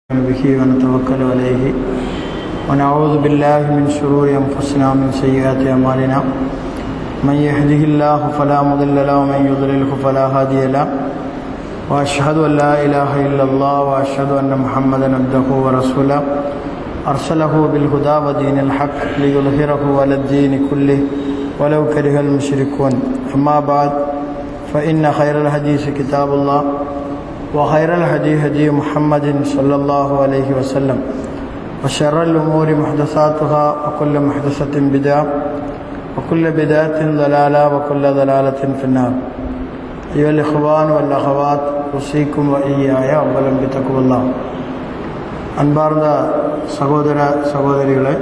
به ونتوكل عليه ونعوذ بالله من شرور أنفسنا ومن سيئات أعمالنا من يهده الله فلا مضل له ومن يضلله فلا هادي له وأشهد أن لا إله إلا الله وأشهد أن محمدا عبده ورسوله أرسله بالهدى ودين الحق ليظهره على الدين كله ولو كره المشركون أما بعد فإن خير الحديث كتاب الله وخير الهدي هدي محمد صلى الله عليه وسلم وشر الأمور محدثاتها وكل محدثة بدعة وكل بدعة ضلالة وكل ضلالة في النار أيها الإخوان والأخوات أوصيكم وإياي أولا بتقوى الله அன்பார்ந்த சகோதர சகோதரிகளே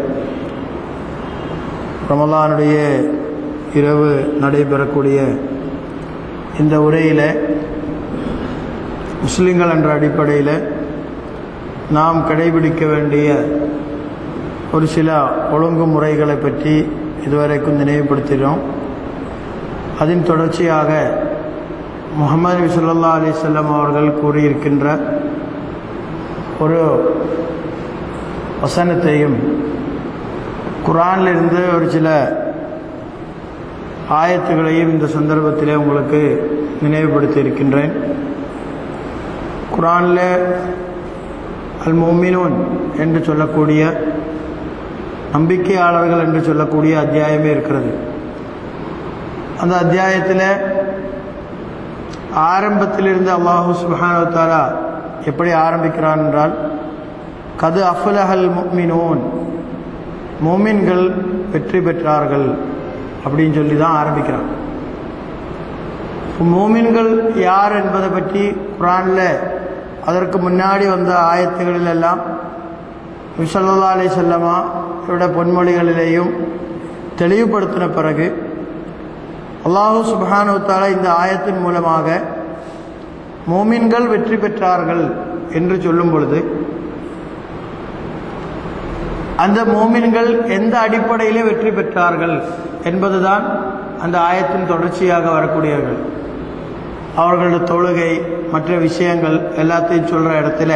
ரமலானுடைய இரவு நடைபெறக்கூடிய இந்த உரையில் முஸ்லிம்கள் என்ற அடிப்படையில் நாம் கடைபிடிக்க வேண்டிய ஒரு சில ஒழுங்குமுறைகளை பற்றி இதுவரைக்கும் நினைவுபடுத்தினோம் அதன் தொடர்ச்சியாக முகமது நபி சொல்லா அலிசல்லம் அவர்கள் கூறியிருக்கின்ற ஒரு வசனத்தையும் குரானிலிருந்து ஒரு சில ஆயத்துகளையும் இந்த சந்தர்ப்பத்திலே உங்களுக்கு நினைவுபடுத்தி இருக்கின்றேன் குரானில் அல் மொமினூன் என்று சொல்லக்கூடிய நம்பிக்கையாளர்கள் என்று சொல்லக்கூடிய அத்தியாயமே இருக்கிறது அந்த அத்தியாயத்தில் ஆரம்பத்திலிருந்து அல்லாஹு சுபானவத்தாலா எப்படி ஆரம்பிக்கிறான் என்றால் கது அஃபுலஹல் முக்மினோன் மோமின்கள் வெற்றி பெற்றார்கள் அப்படின்னு சொல்லி தான் ஆரம்பிக்கிறான் மோமின்கள் யார் என்பதை பற்றி குரானில் அதற்கு முன்னாடி வந்த ஆயத்துகளில் எல்லாம் விசல்லா அலி செல்லமா இவட பொன்மொழிகளிலேயும் தெளிவுபடுத்தின பிறகு அல்லாஹூ சுபானுத்தால இந்த ஆயத்தின் மூலமாக மோமின்கள் வெற்றி பெற்றார்கள் என்று சொல்லும் பொழுது அந்த மோமின்கள் எந்த அடிப்படையிலே வெற்றி பெற்றார்கள் என்பதுதான் அந்த ஆயத்தின் தொடர்ச்சியாக வரக்கூடியவர்கள் அவர்களோட தொழுகை மற்ற விஷயங்கள் எல்லாத்தையும் சொல்கிற இடத்துல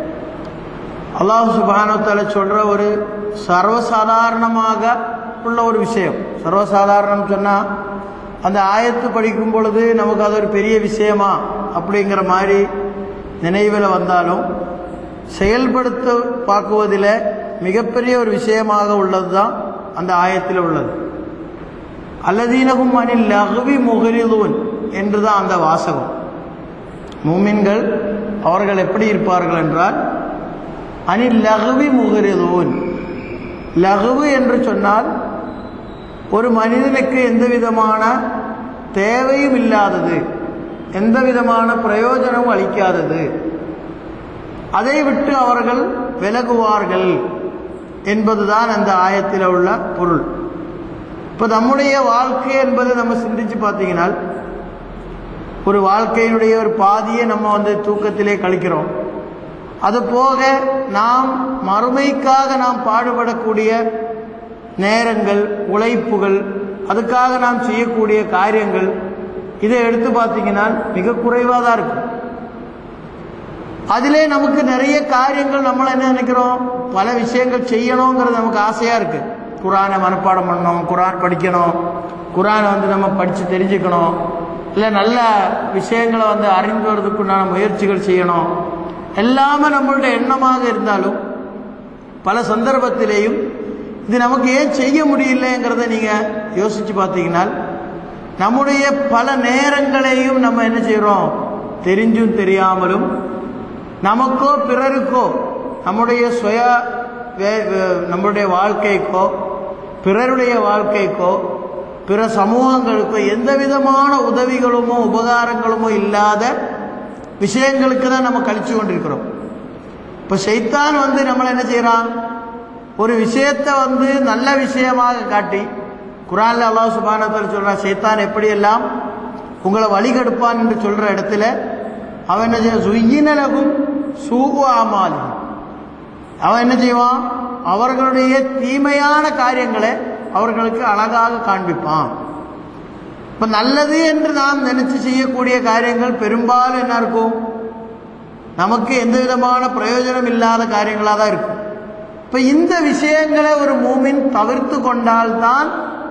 அல்லாஹ் சுபானத்தால சொல்கிற ஒரு சர்வசாதாரணமாக உள்ள ஒரு விஷயம் சர்வசாதாரணம் சொன்னால் அந்த ஆயத்து படிக்கும் பொழுது நமக்கு அது ஒரு பெரிய விஷயமா அப்படிங்கிற மாதிரி நினைவில் வந்தாலும் செயல்படுத்த பார்க்குவதில் மிகப்பெரிய ஒரு விஷயமாக உள்ளது தான் அந்த ஆயத்தில் உள்ளது அல்லதீனகும் அனில் லகுவி முகரிதூன் என்று தான் அந்த வாசகம் மூமின்கள் அவர்கள் எப்படி இருப்பார்கள் என்றால் அனில் லகுவி முகரிதூன் லகுவு என்று சொன்னால் ஒரு மனிதனுக்கு எந்த விதமான தேவையும் இல்லாதது எந்த விதமான பிரயோஜனமும் அளிக்காதது அதை விட்டு அவர்கள் விலகுவார்கள் என்பதுதான் அந்த ஆயத்தில் உள்ள பொருள் இப்போ நம்முடைய வாழ்க்கை என்பதை நம்ம சிந்திச்சு பார்த்தீங்கன்னா ஒரு வாழ்க்கையினுடைய ஒரு பாதியை நம்ம வந்து தூக்கத்திலே கழிக்கிறோம் அது போக நாம் மறுமைக்காக நாம் பாடுபடக்கூடிய நேரங்கள் உழைப்புகள் அதுக்காக நாம் செய்யக்கூடிய காரியங்கள் இதை எடுத்து பார்த்தீங்கன்னா மிக குறைவாக தான் இருக்கும் அதிலே நமக்கு நிறைய காரியங்கள் நம்மள என்ன நினைக்கிறோம் பல விஷயங்கள் செய்யணுங்கிறது நமக்கு ஆசையாக இருக்கு குரானை மனப்பாடம் பண்ணணும் குரான் படிக்கணும் குரானை வந்து நம்ம படித்து தெரிஞ்சுக்கணும் இல்லை நல்ல விஷயங்களை வந்து அறிந்து வரதுக்குண்டான முயற்சிகள் செய்யணும் எல்லாமே நம்மளுடைய எண்ணமாக இருந்தாலும் பல சந்தர்ப்பத்திலேயும் இது நமக்கு ஏன் செய்ய முடியலங்கிறத நீங்கள் யோசித்து பார்த்தீங்கன்னா நம்முடைய பல நேரங்களையும் நம்ம என்ன செய்கிறோம் தெரிஞ்சும் தெரியாமலும் நமக்கோ பிறருக்கோ நம்முடைய சுய நம்முடைய வாழ்க்கைக்கோ பிறருடைய வாழ்க்கைக்கோ பிற சமூகங்களுக்கோ எந்த விதமான உதவிகளுமோ உபகாரங்களுமோ இல்லாத விஷயங்களுக்கு தான் நம்ம கழிச்சு கொண்டிருக்கிறோம் இப்போ சைத்தான் வந்து நம்மளை என்ன செய்கிறான் ஒரு விஷயத்தை வந்து நல்ல விஷயமாக காட்டி குரான்ல அல்லாஹ் சுபானத்தில் சொல்கிறான் சைத்தான் எப்படியெல்லாம் உங்களை வழிகெடுப்பான் என்று சொல்கிற இடத்துல அவன் என்ன செய்ய சுயினலகும் சூகு ஆமாலி அவன் என்ன செய்வான் அவர்களுடைய தீமையான காரியங்களை அவர்களுக்கு அழகாக காண்பிப்பான் இப்போ நல்லது என்று நாம் நினைச்சு செய்யக்கூடிய காரியங்கள் பெரும்பாலும் என்ன இருக்கும் நமக்கு எந்த விதமான பிரயோஜனம் இல்லாத காரியங்களாக தான் இருக்கும் இப்போ இந்த விஷயங்களை ஒரு மூமின் தவிர்த்து கொண்டால்தான்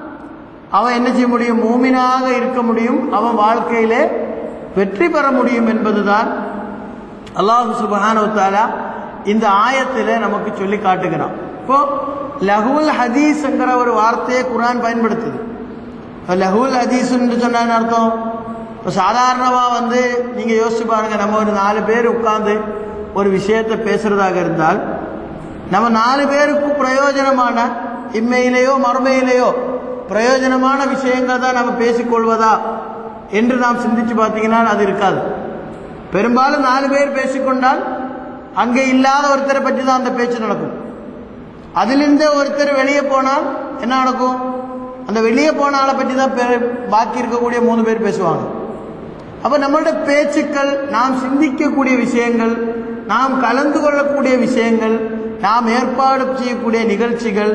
அவன் என்ன செய்ய முடியும் மூமினாக இருக்க முடியும் அவன் வாழ்க்கையிலே வெற்றி பெற முடியும் என்பதுதான் அல்லாஹு சுபஹானு தாலா இந்த ஆயத்தில் நமக்கு சொல்லி காட்டுகிறான் இப்போ லஹுல் ஹதீஸ்ங்கிற ஒரு வார்த்தையை குரான் பயன்படுத்துது இப்போ லஹுல் ஹதீஸ்ன்னு சொன்னா என்ன அர்த்தம் இப்போ சாதாரணமாக வந்து நீங்கள் யோசிச்சு பாருங்க நம்ம ஒரு நாலு பேர் உட்கார்ந்து ஒரு விஷயத்தை பேசுறதாக இருந்தால் நம்ம நாலு பேருக்கு பிரயோஜனமான இம்மையிலேயோ மறுமையிலேயோ பிரயோஜனமான விஷயங்கள் தான் நம்ம பேசிக்கொள்வதா என்று நாம் சிந்திச்சு பார்த்தீங்கன்னா அது இருக்காது பெரும்பாலும் நாலு பேர் பேசிக்கொண்டால் அங்கே இல்லாத ஒருத்தரை பற்றி தான் அந்த பேச்சு நடக்கும் அதிலிருந்து ஒருத்தர் வெளியே போனால் என்ன நடக்கும் அந்த வெளியே போன ஆளை பற்றி தான் பே- பாக்கி இருக்கக்கூடிய மூணு பேர் பேசுவாங்க அப்ப நம்மளோட பேச்சுக்கள் நாம் சிந்திக்கக்கூடிய விஷயங்கள் நாம் கலந்து கொள்ளக்கூடிய விஷயங்கள் நாம் ஏற்பாடு செய்யக்கூடிய நிகழ்ச்சிகள்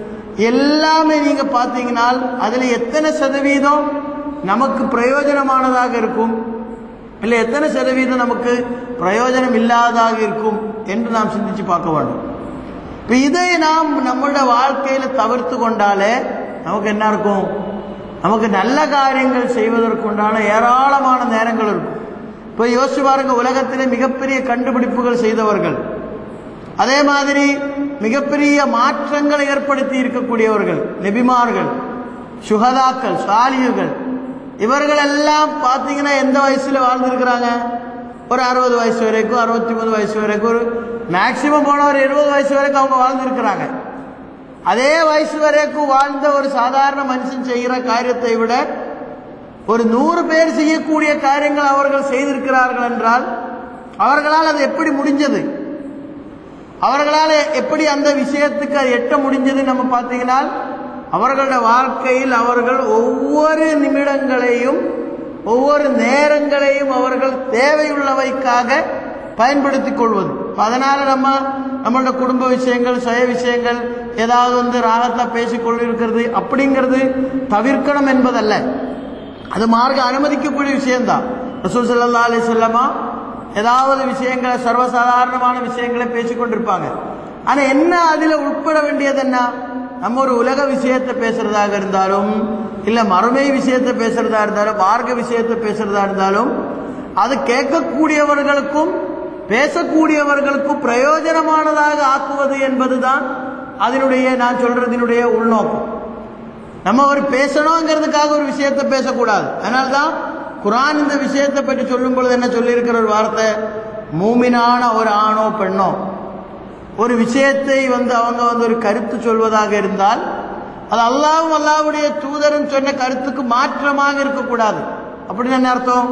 எல்லாமே நீங்க பார்த்தீங்கன்னா அதுல எத்தனை சதவீதம் நமக்கு பிரயோஜனமானதாக இருக்கும் இல்லை எத்தனை சதவீதம் நமக்கு பிரயோஜனம் இல்லாததாக இருக்கும் என்று நாம் சிந்திச்சு பார்க்க வேண்டும் இப்போ இதை நாம் நம்மளோட வாழ்க்கையில தவிர்த்து கொண்டாலே நமக்கு என்ன இருக்கும் நமக்கு நல்ல காரியங்கள் செய்வதற்குண்டான ஏராளமான நேரங்கள் இருக்கும் இப்போ யோசிச்சு பாருங்க உலகத்திலே மிகப்பெரிய கண்டுபிடிப்புகள் செய்தவர்கள் அதே மாதிரி மிகப்பெரிய மாற்றங்களை ஏற்படுத்தி இருக்கக்கூடியவர்கள் நெபிமார்கள் சுகதாக்கள் சாலியுகள் இவர்கள் எல்லாம் பார்த்தீங்கன்னா எந்த வயசுல வாழ்ந்திருக்கிறாங்க ஒரு அறுபது வயசு வரைக்கும் அறுபத்தி மூணு வயசு வரைக்கும் ஒரு மேக்சிமம் போன ஒரு இருபது வயசு வரைக்கும் அவங்க வாழ்ந்திருக்கிறாங்க அதே வயசு வரைக்கும் வாழ்ந்த ஒரு சாதாரண மனுஷன் செய்கிற காரியத்தை விட ஒரு நூறு பேர் செய்யக்கூடிய காரியங்கள் அவர்கள் செய்திருக்கிறார்கள் என்றால் அவர்களால் அது எப்படி முடிஞ்சது அவர்களால் எப்படி அந்த விஷயத்துக்கு அது எட்ட முடிஞ்சது நம்ம பார்த்தீங்கன்னா அவர்களோட வாழ்க்கையில் அவர்கள் ஒவ்வொரு நிமிடங்களையும் ஒவ்வொரு நேரங்களையும் அவர்கள் தேவையுள்ளவைக்காக பயன்படுத்திக் கொள்வது அதனால நம்ம நம்மளோட குடும்ப விஷயங்கள் சுய விஷயங்கள் ஏதாவது வந்து ராகத்தா பேசிக்கொண்டு இருக்கிறது அப்படிங்கிறது தவிர்க்கணும் என்பதல்ல அது மார்க்க அனுமதிக்கக்கூடிய விஷயம்தான் ரசூல் சல்லா அலி சொல்லமா ஏதாவது விஷயங்களை சர்வசாதாரணமான விஷயங்களை பேசிக்கொண்டிருப்பாங்க ஆனா என்ன அதுல உட்பட வேண்டியது என்ன நம்ம ஒரு உலக விஷயத்தை பேசுறதாக இருந்தாலும் இல்ல மறுமை விஷயத்தை பேசுறதா இருந்தாலும் மார்க்க விஷயத்தை பேசுறதா இருந்தாலும் அது கேட்கக்கூடியவர்களுக்கும் பேசக்கூடியவர்களுக்கும் பிரயோஜனமானதாக ஆக்குவது என்பதுதான் அதனுடைய நான் சொல்றதினுடைய உள்நோக்கம் நம்ம ஒரு பேசணுங்கிறதுக்காக ஒரு விஷயத்தை பேசக்கூடாது அதனால தான் குரான் இந்த விஷயத்தை பற்றி சொல்லும் பொழுது என்ன சொல்லியிருக்கிற ஒரு வார்த்தை மூமினான ஒரு ஆணோ பெண்ணோ ஒரு விஷயத்தை வந்து அவங்க வந்து ஒரு கருத்து சொல்வதாக இருந்தால் அது அல்லாவும் அல்லாவுடைய தூதரும் சொன்ன கருத்துக்கு மாற்றமாக இருக்கக்கூடாது அப்படின்னு என்ன அர்த்தம்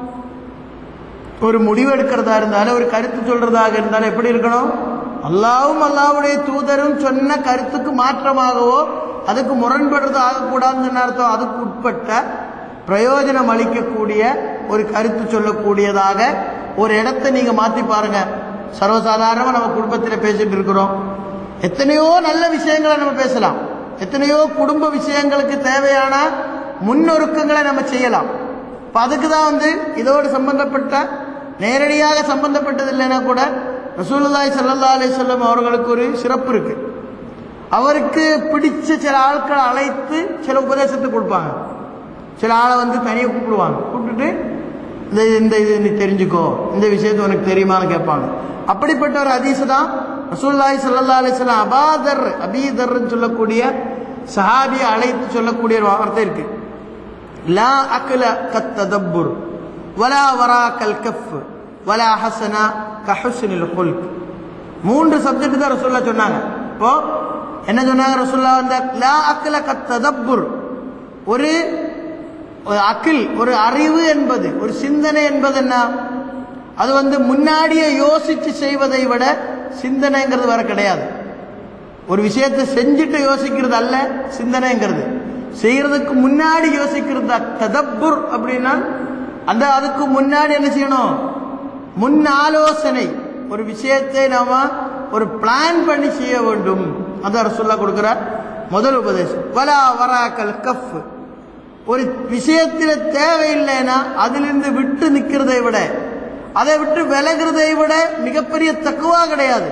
ஒரு முடிவு எடுக்கிறதா இருந்தாலும் ஒரு கருத்து சொல்றதாக இருந்தாலும் எப்படி இருக்கணும் அல்லாவும் அல்லாவுடைய தூதரும் சொன்ன கருத்துக்கு மாற்றமாகவோ அதுக்கு முரண்படுறது ஆகக்கூடாதுன்னு அர்த்தம் அதுக்கு உட்பட்ட பிரயோஜனம் அளிக்கக்கூடிய ஒரு கருத்து சொல்லக்கூடியதாக ஒரு இடத்தை நீங்க மாத்தி பாருங்க சர்வசாதாரணமா நம்ம குடும்பத்தில் பேசிட்டு இருக்கிறோம் எத்தனையோ நல்ல விஷயங்களை நம்ம பேசலாம் எத்தனையோ குடும்ப விஷயங்களுக்கு தேவையான முன்னொருக்கங்களை நம்ம செய்யலாம் இப்போ அதுக்கு தான் வந்து இதோடு சம்பந்தப்பட்ட நேரடியாக சம்பந்தப்பட்டது இல்லைன்னா கூட ரசூலுல்லாஹி ஸல்லல்லாஹு அலைஹி வஸல்லம் அவர்களுக்கு ஒரு சிறப்பு இருக்கு அவருக்கு பிடிச்ச சில ஆட்களை அழைத்து சில உபதேசத்தை கொடுப்பாங்க சில ஆளை வந்து தனியாக கூப்பிடுவாங்க கூப்பிட்டுட்டு இந்த இந்த இது நீ தெரிஞ்சுக்கோ இந்த விஷயத்தை உனக்கு தெரியுமான்னு கேட்பாங்க அப்படிப்பட்ட ஒரு ஹதீஸ் தான் ரசூலுல்லாஹி ஸல்லல்லாஹு அலைஹி வஸல்லம் அபாதர் அபீதர்ன்னு சொல்லக்கூடிய சஹாபியை அழைத்து சொல்லக்கூடிய ஒரு வார்த்தை இருக்கு லா அக்ல கத்ததப்புர் வலா வரா கல் கஃப் வலா ஹசனா கஹுஸ்னில் ஹுல்க் மூன்று சப்ஜெக்ட் தான் ரசூல்லா சொன்னாங்க இப்போ என்ன சொன்னாங்க ரசூல்லா வந்து லா அக்ல கத்ததப்புர் ஒரு ஒரு அக்கில் ஒரு அறிவு என்பது ஒரு சிந்தனை என்பது என்ன அது வந்து முன்னாடியே யோசிச்சு செய்வதை விட சிந்தனைங்கிறது வர கிடையாது ஒரு விஷயத்தை செஞ்சுட்டு யோசிக்கிறது அல்ல சிந்தனைங்கிறது செய்யறதுக்கு முன்னாடி யோசிக்கிறது தான் ததப்புர் அப்படின்னா அந்த அதுக்கு முன்னாடி என்ன செய்யணும் முன் ஆலோசனை ஒரு விஷயத்தை நாம ஒரு பிளான் பண்ணி செய்ய வேண்டும் அதான் ரசூல்லா கொடுக்கிறார் முதல் உபதேசம் வலா வராக்கல் கஃப் ஒரு விஷயத்தில் தேவையில்லைன்னா அதிலிருந்து விட்டு நிற்கிறதை விட அதை விட்டு விலகிறதை விட மிகப்பெரிய தக்குவா கிடையாது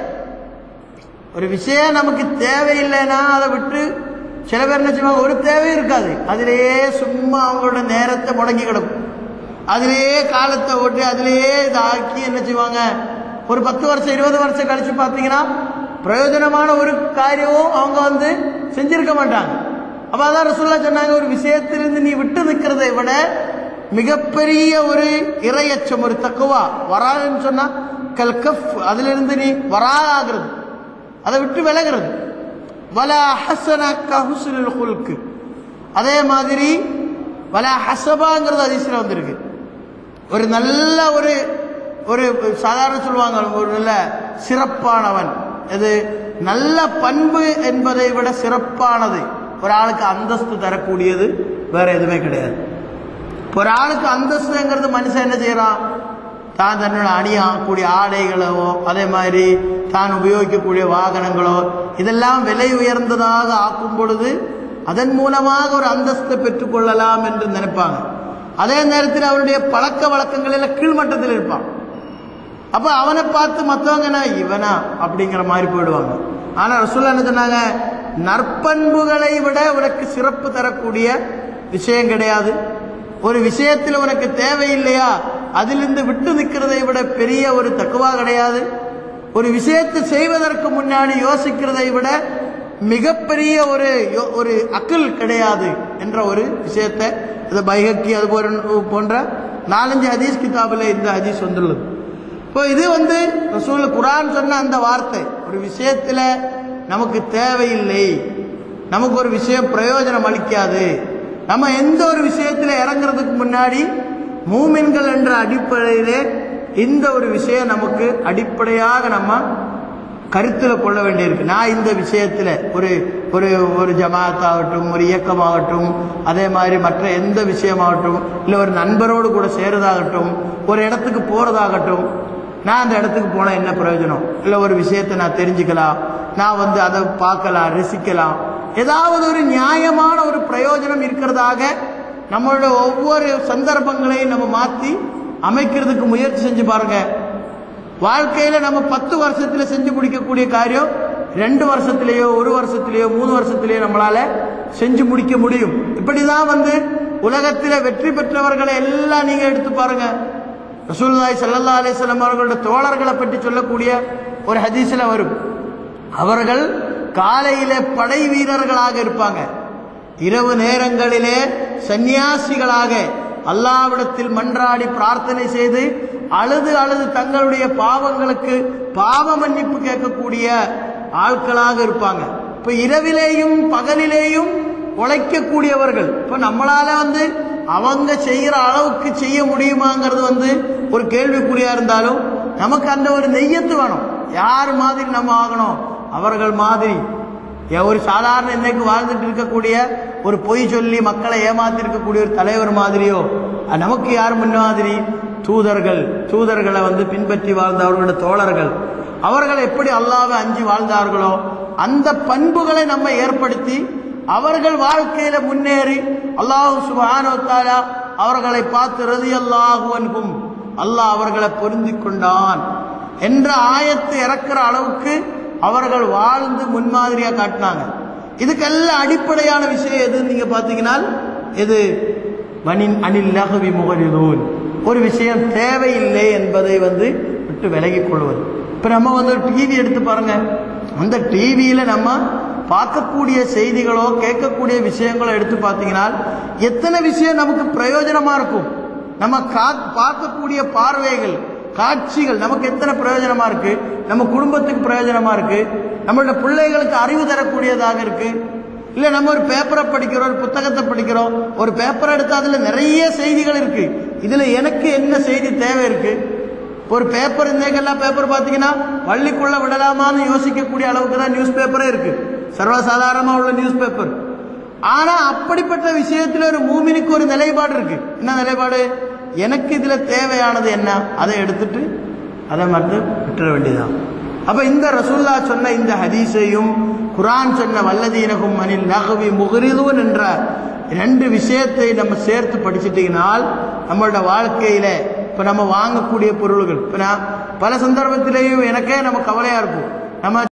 ஒரு விஷயம் நமக்கு தேவையில்லைன்னா அதை விட்டு சில பேர் என்ன செய்வாங்க ஒரு தேவையும் இருக்காது அதிலேயே சும்மா அவங்களோட நேரத்தை முடங்கி கிடக்கும் அதிலேயே காலத்தை ஓட்டி அதிலேயே இதை ஆக்கி என்ன செய்வாங்க ஒரு பத்து வருஷம் இருபது வருஷம் கழிச்சு பார்த்தீங்கன்னா பிரயோஜனமான ஒரு காரியமும் அவங்க வந்து செஞ்சிருக்க மாட்டாங்க அப்ப அதான் ரசூல்லா சொன்னாங்க ஒரு விஷயத்திலிருந்து நீ விட்டு நிற்கிறதை விட மிகப்பெரிய ஒரு இரையச்சம் ஒரு தக்குவா வராதுன்னு சொன்னா கல்கஃப் அதிலிருந்து நீ வராதாகிறது அதை விட்டு விலகிறது வல ஹசன கஹுசுல் ஹுல்கு அதே மாதிரி வல ஹசபாங்கிறது அதிசயம் வந்திருக்கு ஒரு நல்ல ஒரு ஒரு சாதாரண சொல்லுவாங்க ஒரு நல்ல சிறப்பானவன் இது நல்ல பண்பு என்பதை விட சிறப்பானது ஒரு ஆளுக்கு அந்தஸ்து தரக்கூடியது வேற எதுவுமே கிடையாது ஒரு ஆளுக்கு அந்தஸ்துங்கிறது மனுஷன் என்ன செய்யறான் தான் தன்னோட அணியக்கூடிய ஆடைகளோ அதே மாதிரி தான் உபயோகிக்கக்கூடிய வாகனங்களோ இதெல்லாம் விலை உயர்ந்ததாக ஆக்கும் பொழுது அதன் மூலமாக ஒரு அந்தஸ்தை பெற்றுக்கொள்ளலாம் என்று நினைப்பாங்க அதே நேரத்தில் அவருடைய பழக்க வழக்கங்களில் கீழ்மட்டத்தில் இருப்பான் அப்ப அவனை பார்த்து மற்றவங்க என்ன இவனா அப்படிங்கிற மாதிரி போயிடுவாங்க ஆனா ரசூல்லா என்ன சொன்னாங்க நற்பண்புகளை விட உனக்கு சிறப்பு தரக்கூடிய விஷயம் கிடையாது ஒரு விஷயத்தில் உனக்கு தேவையில்லையா அதிலிருந்து விட்டு நிற்கிறதை விட பெரிய ஒரு தக்குவா கிடையாது ஒரு விஷயத்தை செய்வதற்கு முன்னாடி யோசிக்கிறதை விட மிகப்பெரிய ஒரு யோ- ஒரு அக்கல் கிடையாது என்ற ஒரு விஷயத்தை இது பைகக்கி அது போன்ற போன்ற நாலஞ்சு ஹதீஸ் கிதாபில் இந்த ஹதீஸ் வந்துள்ளது இப்போ இது வந்து ரசூல் குரான் சொன்ன அந்த வார்த்தை ஒரு விஷயத்துல நமக்கு தேவையில்லை நமக்கு ஒரு விஷயம் பிரயோஜனம் அளிக்காது நம்ம எந்த ஒரு விஷயத்துல இறங்குறதுக்கு முன்னாடி மூமின்கள் என்ற அடிப்படையிலே இந்த ஒரு விஷயம் நமக்கு அடிப்படையாக நம்ம கருத்தில் கொள்ள வேண்டியிருக்கு நான் இந்த விஷயத்தில் ஒரு ஒரு ஒரு ஜமாத்தாகட்டும் ஒரு இயக்கமாகட்டும் அதே மாதிரி மற்ற எந்த விஷயமாகட்டும் இல்லை ஒரு நண்பரோடு கூட சேருறதாகட்டும் ஒரு இடத்துக்கு போகிறதாகட்டும் நான் அந்த இடத்துக்கு போனால் என்ன பிரயோஜனம் இல்லை ஒரு விஷயத்தை நான் தெரிஞ்சுக்கலாம் நான் வந்து அதை பார்க்கலாம் ரசிக்கலாம் ஏதாவது ஒரு நியாயமான ஒரு பிரயோஜனம் இருக்கிறதாக நம்மளோட ஒவ்வொரு சந்தர்ப்பங்களையும் நம்ம மாற்றி அமைக்கிறதுக்கு முயற்சி செஞ்சு பாருங்க வாழ்க்கையில நம்ம பத்து வருஷத்துல செஞ்சு முடிக்கக்கூடிய காரியம் ரெண்டு வருஷத்திலேயோ ஒரு வருஷத்திலேயோ மூணு வருஷத்திலேயோ நம்மளால செஞ்சு முடிக்க முடியும் இப்படிதான் வந்து உலகத்தில வெற்றி பெற்றவர்களை எல்லாம் நீங்க எடுத்து பாருங்க ரசூலுல்லாஹி ஸல்லல்லாஹு அலைஹி வஸல்லம் அவர்களோட தோழர்களை பற்றி சொல்லக்கூடிய ஒரு ஹதீஸ்ல வரும் அவர்கள் காலையில படை வீரர்களாக இருப்பாங்க இரவு நேரங்களிலே சந்நியாசிகளாக அல்லாவிடத்தில் மன்றாடி பிரார்த்தனை செய்து அழுது அழுது தங்களுடைய பாவங்களுக்கு பாவ மன்னிப்பு கேட்கக்கூடிய ஆட்களாக இருப்பாங்க இப்ப இரவிலேயும் பகலிலேயும் உழைக்கக்கூடியவர்கள் இப்ப நம்மளால வந்து அவங்க செய்யற அளவுக்கு செய்ய முடியுமாங்கிறது வந்து ஒரு கேள்விக்குறியா இருந்தாலும் நமக்கு அந்த ஒரு நெய்யத்து வேணும் யார் மாதிரி நம்ம ஆகணும் அவர்கள் மாதிரி ஏன் ஒரு சாதாரண இன்னைக்கு வாழ்ந்துட்டு இருக்கக்கூடிய ஒரு பொய் சொல்லி மக்களை ஏமாத்தி இருக்கக்கூடிய ஒரு தலைவர் மாதிரியோ அஹ் நமக்கு யார் முன்மாதிரி தூதர்கள் தூதர்களை வந்து பின்பற்றி வாழ்ந்த அவர்களோட தோழர்கள் அவர்கள் எப்படி அல்லாவை அஞ்சி வாழ்ந்தார்களோ அந்த பண்புகளை நம்ம ஏற்படுத்தி அவர்கள் வாழ்க்கையில முன்னேறி அல்லாஹு சுபானோ தாலா அவர்களை பார்த்து ரதி அல்லாஹுவன்கும் அல்லாஹ் அவர்களை பொருந்திக் கொண்டான் என்ற ஆயத்தை இறக்குற அளவுக்கு அவர்கள் வாழ்ந்து முன்மாதிரியா காட்டினாங்க இதுக்கெல்லாம் அடிப்படையான விஷயம் எதுன்னு நீங்க பாத்தீங்கன்னா எது வனின் அனில் லஹவி முகரிதூன் ஒரு விஷயம் தேவையில்லை என்பதை வந்து விட்டு விலகிக் கொள்வது இப்ப நம்ம வந்து ஒரு டிவி எடுத்து பாருங்க அந்த டிவியில நம்ம பார்க்கக்கூடிய செய்திகளோ கேட்கக்கூடிய விஷயங்களோ எடுத்து பார்த்தீங்கன்னா எத்தனை விஷயம் நமக்கு பிரயோஜனமா இருக்கும் நம்ம கா- பார்க்கக்கூடிய பார்வைகள் காட்சிகள் நமக்கு எத்தனை பிரயோஜனமா இருக்கு நம்ம குடும்பத்துக்கு பிரயோஜனமா இருக்கு நம்மளோட பிள்ளைகளுக்கு அறிவு தரக்கூடியதாக இருக்கு இல்ல நம்ம ஒரு பேப்பரை படிக்கிறோம் ஒரு புத்தகத்தை படிக்கிறோம் ஒரு பேப்பர் எடுத்தா அதுல நிறைய செய்திகள் இருக்கு இதுல எனக்கு என்ன செய்தி தேவை இருக்கு ஒரு பேப்பர் இன்னைக்கெல்லாம் பேப்பர் பார்த்தீங்கன்னா பள்ளிக்குள்ள விடலாமான்னு யோசிக்கக்கூடிய அளவுக்கு தான் நியூஸ் பேப்பரே இருக்கு சர்வசாதாரணமா உள்ள நியூஸ் பேப்பர் ஆனா அப்படிப்பட்ட விஷயத்துல ஒரு மூமினுக்கு ஒரு நிலைப்பாடு இருக்கு என்ன நிலைப்பாடு எனக்கு இதுல தேவையானது என்ன அதை எடுத்துட்டு அதை மட்டும் விட்டுற வேண்டியதான் அப்ப இந்த ரசூல்லா சொன்ன இந்த ஹதீஸையும் குரான் சொன்ன வல்லதீனகும் அனில் நகவி முகரிதூன் என்ற ரெண்டு விஷயத்தை நம்ம சேர்த்து படிச்சிட்டீங்கனால் நம்மளோட வாழ்க்கையில இப்போ நம்ம வாங்கக்கூடிய பொருள்கள் இப்போ நான் பல சந்தர்ப்பத்திலேயும் எனக்கே நம்ம கவலையாக இருக்கும் நம்ம